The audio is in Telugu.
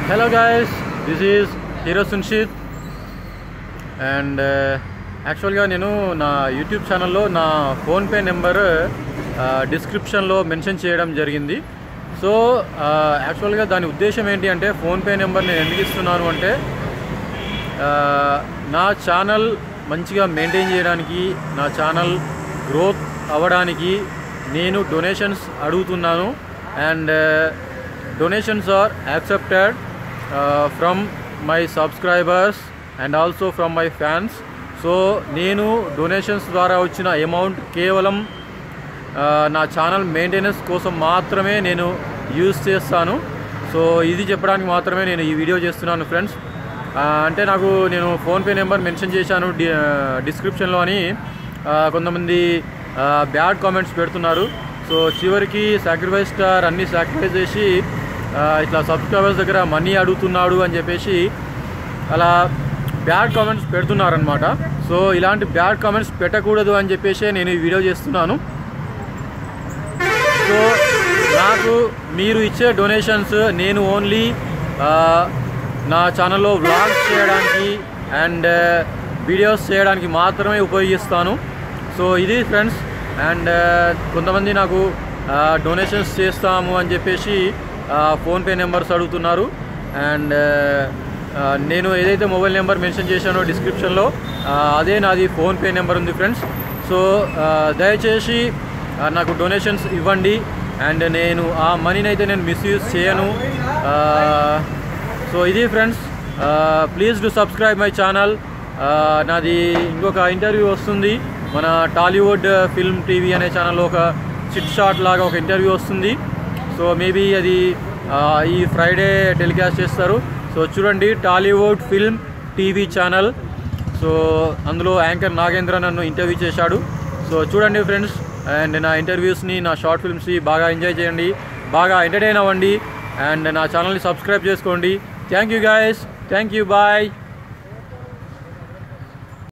Hello guys, this is Hero Sunshit and యాక్చువల్గా నేను నా యూట్యూబ్ ఛానల్లో నా ఫోన్పే నెంబర్ డిస్క్రిప్షన్లో మెన్షన్ చేయడం జరిగింది సో యాక్చువల్గా దాని ఉద్దేశం ఏంటి అంటే ఫోన్పే నెంబర్ నేను ఎందుకు ఇస్తున్నాను అంటే ఆ, నా ఛానల్ మంచిగా మెయింటైన్ చేయడానికి నా ఛానల్ గ్రోత్ అవ్వడానికి నేను డొనేషన్స్ అడుగుతున్నాను and donations are accepted from my subscribers and also from my fans so నేను డొనేషన్స్ ద్వారా వచ్చిన అమౌంట్ కేవలం ఆ, నా ఛానల్ మెయింటెనెన్స్ కోసం మాత్రమే నేను యూజ్ చేస్తాను సో ఇది చెప్పడానికి మాత్రమే నేను ఈ వీడియో చేస్తున్నాను ఫ్రెండ్స్ ఆ, అంటే నాకు నేను ఫోన్పే నెంబర్ మెన్షన్ చేశాను డి డిస్క్రిప్షన్లో అని ఆ, కొంతమంది బ్యాడ్ కామెంట్స్ పెడుతున్నారు సో చివరికి సాక్రిఫైస్ స్టార్ అన్ని సాక్రిఫైస్ చేసి ఆ, ఇట్లా సబ్స్క్రైబర్స్ దగ్గర మనీ అడుగుతున్నాడు అని చెప్పేసి అలా బ్యాడ్ కామెంట్స్ పెడుతున్నారనమాట సో ఇలాంటి బ్యాడ్ కామెంట్స్ పెట్టకూడదు అని చెప్పేసి నేను ఈ వీడియో చేస్తున్నాను సో నాకు మీరు ఇచ్చే డొనేషన్స్ నేను ఓన్లీ నా ఛానల్లో వ్లాగ్స్ చేయడానికి అండ్ వీడియోస్ చేయడానికి మాత్రమే ఉపయోగిస్తాను సో ఇది ఫ్రెండ్స్ అండ్ కొంతమంది నాకు డొనేషన్స్ చేస్తాము అని చెప్పేసి ఫోన్పే నెంబర్స్ అడుగుతున్నారు అండ్ నేను ఏదైతే మొబైల్ నెంబర్ మెన్షన్ చేశానో డిస్క్రిప్షన్లో అదే నాది ఫోన్పే నెంబర్ ఉంది ఫ్రెండ్స్ సో దయచేసి ఆ, నాకు డొనేషన్స్ ఇవ్వండి అండ్ నేను ఆ మనీని అయితే నేను మిస్యూజ్ చేయను సో ఇది friends please do subscribe my channel నాది ఇంకొక ఇంటర్వ్యూ వస్తుంది మన టాలీవుడ్ ఫిల్మ్ టీవీ అనే ఛానల్లో ఒక చిట్ షాట్ లాగా ఒక ఇంటర్వ్యూ వస్తుంది సో మేబీ అది ఆ, ఈ ఫ్రైడే టెలికాస్ట్ చేస్తారు సో చూడండి Tollywood film TV channel so అందులో యాంకర్ నాగేంద్ర నన్ను ఇంటర్వ్యూ చేశాడు సో చూడండి ఫ్రెండ్స్ అండ్ నా ఇంటర్వ్యూస్ని నా షార్ట్ ఫిల్మ్స్ని బాగా ఎంజాయ్ చేయండి బాగా ఎంటర్టైన్ అవ్వండి అండ్ నా ఛానల్ని సబ్స్క్రైబ్ చేసుకోండి thank you guys thank you bye